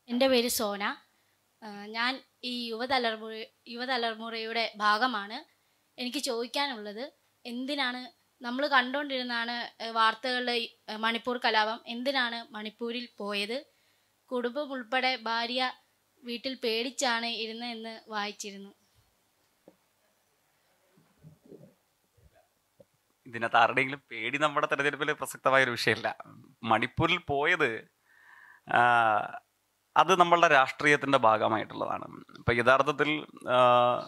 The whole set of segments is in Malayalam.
എൻ്റെ പേര് സോന ആ, ഞാൻ ഈ യുവതലമുറ യുവതലമുറയുടെ ഭാഗമാണ് എനിക്ക് ചോദിക്കാനുള്ളത് എന്തിനാണ് നമ്മൾ കണ്ടുകൊണ്ടിരുന്നാണ് വാർത്തകളിൽ മണിപ്പൂർ കലാപം എന്തിനാണ് മണിപ്പൂരിൽ പോയത് കുടുംബം ഉൾപ്പെടെ ഭാര്യ വീട്ടിൽ പേടിച്ചാണ് ഇരുന്നതെന്ന് വായിച്ചിരുന്നു ഇതിനകത്ത് ആരുടെയെങ്കിലും പേടി നമ്മുടെ തെരഞ്ഞെടുപ്പിൽ പ്രസക്തമായ ഒരു വിഷയമല്ല മണിപ്പൂരിൽ പോയത് ആ, അത് നമ്മളുടെ രാഷ്ട്രീയത്തിന്റെ ഭാഗമായിട്ടുള്ളതാണ് ഇപ്പൊ യഥാർത്ഥത്തിൽ ആ,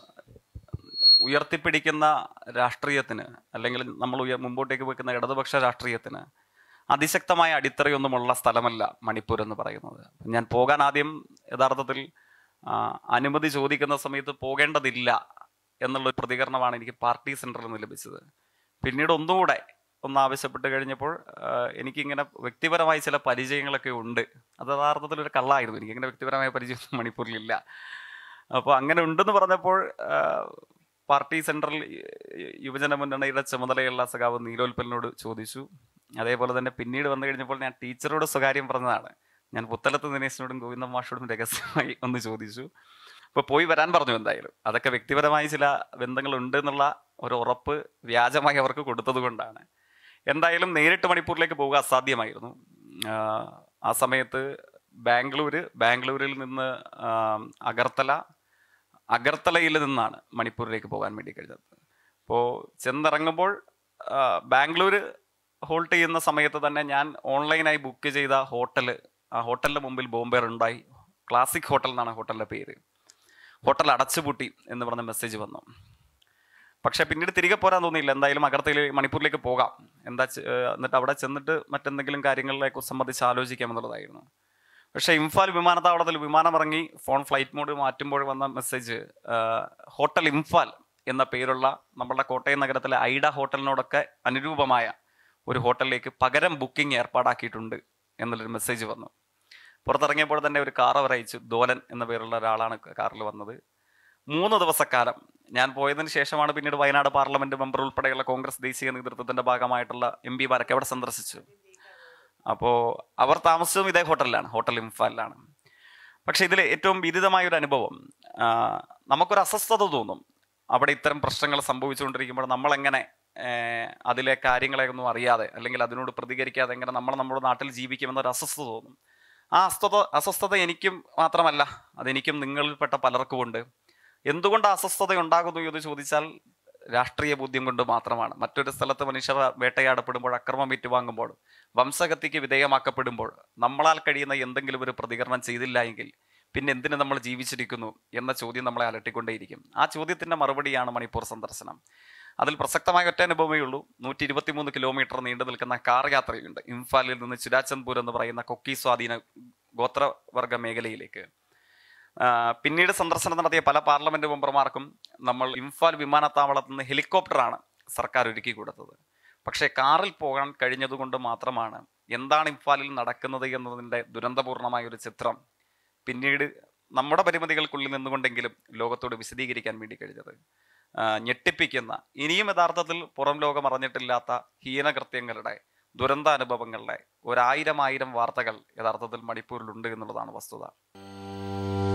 ഉയർത്തിപ്പിടിക്കുന്ന രാഷ്ട്രീയത്തിന് അല്ലെങ്കിൽ നമ്മൾ ഉയർ മുമ്പോട്ടേക്ക് വെക്കുന്ന ഇടതുപക്ഷ രാഷ്ട്രീയത്തിന് അതിശക്തമായ അടിത്തറയൊന്നുമുള്ള സ്ഥലമല്ല മണിപ്പൂർ എന്ന് പറയുന്നത് ഞാൻ പോകാൻ ആദ്യം യഥാർത്ഥത്തിൽ ആ, അനുമതി ചോദിക്കുന്ന സമയത്ത് പോകേണ്ടതില്ല എന്നുള്ള ഒരു പ്രതികരണമാണ് എനിക്ക് പാർട്ടി സെന്ററിൽ നിന്ന് ലഭിച്ചത് പിന്നീട് ഒന്നുകൂടെ ഒന്ന് ആവശ്യപ്പെട്ട് കഴിഞ്ഞപ്പോൾ ആ, എനിക്കിങ്ങനെ വ്യക്തിപരമായ ചില പരിചയങ്ങളൊക്കെ ഉണ്ട് അത് യഥാർത്ഥത്തിൽ ഒരു കള്ളായിരുന്നു എനിക്കിങ്ങനെ വ്യക്തിപരമായ പരിചയം മണിപ്പൂരിലില്ല അപ്പോൾ അങ്ങനെ ഉണ്ടെന്ന് പറഞ്ഞപ്പോൾ ആ, പാർട്ടി സെൻട്രൽ യുവജന മുന്നണിയുടെ ചുമതലയുള്ള സഖാവ് നീലോൽപ്പലിനോട് ചോദിച്ചു അതേപോലെ തന്നെ പിന്നീട് വന്നു കഴിഞ്ഞപ്പോൾ ഞാൻ ടീച്ചറോട് സ്വകാര്യം പറഞ്ഞതാണ് ഞാൻ പുത്തലത്ത് ദിനേശിനോടും ഗോവിന്ദ മാഷോടും രഹസ്യമായി ഒന്ന് ചോദിച്ചു അപ്പോൾ പോയി വരാൻ പറഞ്ഞു എന്തായാലും അതൊക്കെ വ്യക്തിപരമായ ചില ബന്ധങ്ങളുണ്ട് എന്നുള്ള ഒരു ഉറപ്പ് വ്യാജമായി അവർക്ക് കൊടുത്തത് കൊണ്ടാണ് എന്തായാലും നേരിട്ട് മണിപ്പൂരിലേക്ക് പോവുക അസാധ്യമായിരുന്നു ആഹ് ആ സമയത്ത് ബാംഗ്ലൂര് ബാംഗ്ലൂരിൽ നിന്ന് ആം, അഗർത്തല അഗർത്തലയിൽ നിന്നാണ് മണിപ്പൂരിലേക്ക് പോകാൻ വേണ്ടി കഴിഞ്ഞത് അപ്പോൾ ചെന്നിറങ്ങുമ്പോൾ ആ, ബാംഗ്ലൂര് ഹോൾട്ട് ചെയ്യുന്ന സമയത്ത് തന്നെ ഞാൻ ഓൺലൈനായി ബുക്ക് ചെയ്ത ഹോട്ടൽ ആ ഹോട്ടലിൻ്റെ മുമ്പിൽ ബോംബേർ ഉണ്ടായി ക്ലാസിക് ഹോട്ടൽ എന്നാണ് ഹോട്ടലിൻ്റെ പേര് ഹോട്ടൽ അടച്ചുപൂട്ടി എന്ന് പറഞ്ഞ മെസ്സേജ് വന്നു പക്ഷെ പിന്നീട് തിരികെ പോരാൻ തോന്നിയില്ല എന്തായാലും അഗർത്തയിൽ മണിപ്പൂരിലേക്ക് പോകാം എന്താ ചെ- ഏഹ് എന്നിട്ട് അവിടെ ചെന്നിട്ട് മറ്റെന്തെങ്കിലും കാര്യങ്ങളിലേക്ക് സംബന്ധിച്ച് ആലോചിക്കാം എന്നുള്ളതായിരുന്നു പക്ഷേ ഇംഫാൽ വിമാനത്താവളത്തിൽ വിമാനം ഇറങ്ങി ഫോൺ ഫ്ലൈറ്റ് മോഡ് മാറ്റുമ്പോൾ വന്ന മെസ്സേജ് ഹോട്ടൽ ഇംഫാൽ എന്ന പേരുള്ള നമ്മളുടെ കോട്ടയം നഗരത്തിലെ ഐഡ ഹോട്ടലിനോടൊക്കെ അനുരൂപമായ ഒരു ഹോട്ടലിലേക്ക് പകരം ബുക്കിംഗ് ഏർപ്പാടാക്കിയിട്ടുണ്ട് എന്നുള്ളൊരു മെസ്സേജ് വന്നു പുറത്തിറങ്ങിയപ്പോൾ തന്നെ ഒരു കാർ അവർ അയച്ചു ദോലൻ എന്ന പേരുള്ള ഒരാളാണ് കാറിൽ വന്നത് മൂന്ന് ദിവസക്കാലം ഞാൻ പോയതിന് ശേഷമാണ് പിന്നീട് വയനാട് പാർലമെന്റ് മെമ്പർ ഉൾപ്പെടെയുള്ള കോൺഗ്രസ് ദേശീയ നേതൃത്വത്തിന്റെ ഭാഗമായിട്ടുള്ള എം പിമാരൊക്കെ അവിടെ സന്ദർശിച്ചു അപ്പോൾ അവർ താമസിച്ചതും ഇതേ ഹോട്ടലിലാണ് ഹോട്ടൽ ഇംഫാലിലാണ് പക്ഷെ ഇതിൽ ഏറ്റവും വിദിതമായ ഒരു അനുഭവം ആ, നമുക്കൊരു അസ്വസ്ഥത തോന്നും അവിടെ ഇത്തരം പ്രശ്നങ്ങൾ സംഭവിച്ചുകൊണ്ടിരിക്കുമ്പോൾ നമ്മളെങ്ങനെ ഏഹ്, അതിലെ കാര്യങ്ങളെ ഒന്നും അറിയാതെ അല്ലെങ്കിൽ അതിനോട് പ്രതികരിക്കാതെ എങ്ങനെ നമ്മൾ നമ്മുടെ നാട്ടിൽ ജീവിക്കുമെന്നൊരു അസ്വസ്ഥത തോന്നും ആ അസ്വസ്ഥത അസ്വസ്ഥത എനിക്കും മാത്രമല്ല അതെനിക്കും നിങ്ങളിൽപ്പെട്ട പലർക്കും ഉണ്ട് എന്തുകൊണ്ട് ആ അസ്വസ്ഥത ഉണ്ടാകുന്നു എന്ന് ചോദിച്ചാൽ രാഷ്ട്രീയ ബോധ്യം കൊണ്ട് മാത്രമാണ് മറ്റൊരു സ്ഥലത്ത് മനുഷ്യർ വേട്ടയാടപ്പെടുമ്പോൾ അക്രമം ഏറ്റുവാങ്ങുമ്പോൾ വംശഹത്യക്ക് വിധേയമാക്കപ്പെടുമ്പോൾ നമ്മളാൽ കഴിയുന്ന എന്തെങ്കിലും ഒരു പ്രതികരണം ചെയ്തില്ല എങ്കിൽ പിന്നെ എന്തിനു നമ്മൾ ജീവിച്ചിരിക്കുന്നു എന്ന ചോദ്യം നമ്മളെ അലട്ടിക്കൊണ്ടേയിരിക്കും ആ ചോദ്യത്തിന്റെ മറുപടിയാണ് മണിപ്പൂർ സന്ദർശനം അതിൽ പ്രസക്തമായ ഒറ്റ അനുഭവമേ ഉള്ളൂ നൂറ്റി ഇരുപത്തിമൂന്ന് കിലോമീറ്റർ നീണ്ടു നിൽക്കുന്ന കാർ യാത്രയുണ്ട് ഇംഫാലിൽ നിന്ന് ചുരാചന്ദ്പൂർ എന്ന് പറയുന്ന കൊക്കി സ്വാധീന ഗോത്രവർഗ മേഖലയിലേക്ക് ആ, പിന്നീട് സന്ദർശനം നടത്തിയ പല പാർലമെന്റ് മെമ്പർമാർക്കും നമ്മൾ ഇംഫാൽ വിമാനത്താവളത്തിൽ നിന്ന് ഹെലികോപ്റ്ററാണ് സർക്കാർ ഒരുക്കി കൊടുത്തത് പക്ഷേ കാറിൽ പോകാൻ കഴിഞ്ഞതുകൊണ്ട് മാത്രമാണ് എന്താണ് ഇംഫാലിൽ നടക്കുന്നത് എന്നതിൻ്റെ ദുരന്തപൂർണമായ ഒരു ചിത്രം പിന്നീട് നമ്മുടെ പരിമിതികൾക്കുള്ളിൽ നിന്നുകൊണ്ടെങ്കിലും ലോകത്തോട് വിശദീകരിക്കാൻ വേണ്ടി കഴിഞ്ഞത് ആ, ഞെട്ടിപ്പിക്കുന്ന ഇനിയും യഥാർത്ഥത്തിൽ പുറം ലോകം അറിഞ്ഞിട്ടില്ലാത്ത ഹീനകൃത്യങ്ങളുടെ ദുരന്ത അനുഭവങ്ങളുടെ ഒരായിരം ആയിരം വാർത്തകൾ യഥാർത്ഥത്തിൽ മണിപ്പൂരിലുണ്ട് എന്നുള്ളതാണ് വസ്തുത